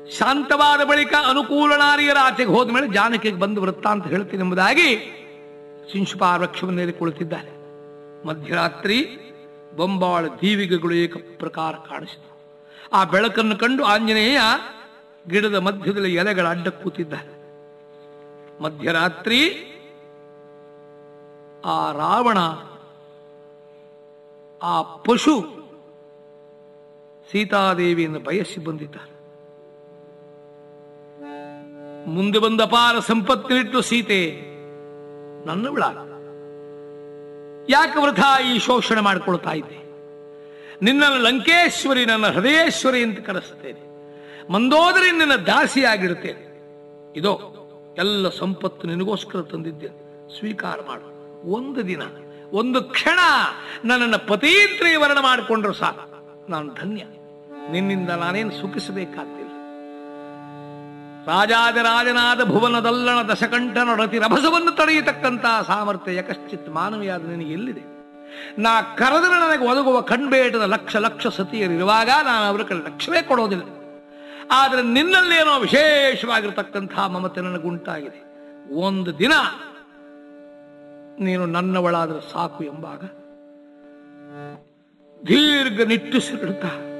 ಶಾಂತವಾದ ಬಳಿಕ ಅನುಕೂಲ ನಾರಿಯರ ಆಚೆಗೆ ಹೋದ ಮೇಲೆ ಜಾನಕಿಗೆ ಬಂದು ವೃತ್ತಾಂತ ಹೇಳ್ತೀನಿ ಎಂಬುದಾಗಿ ಶಿಂಶುಪಾ ವೃಕ್ಷವನ್ನೇರಿ ಕುಳಿತಿದ್ದಾರೆ ಮಧ್ಯರಾತ್ರಿ ಬೊಂಬಾಳ ದೀವಿಗೆಗಳು ಏಕ ಪ್ರಕಾರ ಕಾಣಿಸಿತು ಆ ಬೆಳಕನ್ನು ಕಂಡು ಆಂಜನೇಯ ಗಿಡದ ಮಧ್ಯದಲ್ಲಿ ಎಲೆಗಳ ಅಡ್ಡ ಕೂತಿದ್ದಾರೆ ಮಧ್ಯರಾತ್ರಿ ಆ ರಾವಣ ಆ ಪಶು ಸೀತಾದೇವಿಯನ್ನು ಬಯಸಿ ಬಂದಿದ್ದಾರೆ ಮುಂದೆ ಬಂದ ಅಪಾರ ಸಂಪತ್ತಿನಿಟ್ಟು ಸೀತೆ ನನ್ನ ಬಿಳ ಯಾಕೆ ವೃಥಾ ಈ ಶೋಷಣೆ ಮಾಡಿಕೊಳ್ತಾ ಇದ್ದೆ ನಿನ್ನನ್ನು ಲಂಕೇಶ್ವರಿ ನನ್ನ ಹೃದಯೇಶ್ವರಿ ಅಂತ ಕರೆಸ್ತೇನೆ ಮಂದೋದರಿ ನಿನ್ನ ದಾಸಿಯಾಗಿರುತ್ತೇನೆ ಇದೋ ಎಲ್ಲ ಸಂಪತ್ತು ನಿನಗೋಸ್ಕರ ತಂದಿದ್ದೇನೆ ಸ್ವೀಕಾರ ಮಾಡು ಒಂದು ದಿನ ಒಂದು ಕ್ಷಣ ನನ್ನನ್ನು ಪತೀಂದ್ರಿಯ ವರ್ಣ ಮಾಡಿಕೊಂಡ್ರು ಸಾಕು ನಾನು ಧನ್ಯ ನಿನ್ನಿಂದ ನಾನೇನು ಸುಖಿಸಬೇಕಾಗ್ತಿಲ್ಲ ರಾಜಾದಿರಾಜನಾದ ಭುವನದಲ್ಲಣ ದಶಕಂಠನ ರತಿ ರಭಸವನ್ನು ತಡೆಯತಕ್ಕಂತ ಸಾಮರ್ಥ್ಯ ಯಕಶ್ಚಿತ್ ಮಾನವಿಯಾದ ನಿನಗೆ ಎಲ್ಲಿದೆ ನಾ ಕರೆದರೆ ನನಗೆ ಒದಗುವ ಕಣ್ಬೇಟದ ಲಕ್ಷ ಲಕ್ಷ ಸತಿಯರಿರುವಾಗ ನಾನು ಅವರ ಕಡೆ ಲಕ್ಷ್ಯವೇ ಕೊಡೋದಿಲ್ಲ ಆದರೆ ನಿನ್ನಲ್ಲೇನೋ ವಿಶೇಷವಾಗಿರತಕ್ಕಂತಹ ಮಮತೆ ನನಗುಂಟಾಗಿದೆ ಒಂದು ದಿನ ನೀನು ನನ್ನವಳಾದರೆ ಸಾಕು ಎಂಬಾಗ ದೀರ್ಘ ನಿಟ್ಟುಸಿರುತ್ತಾ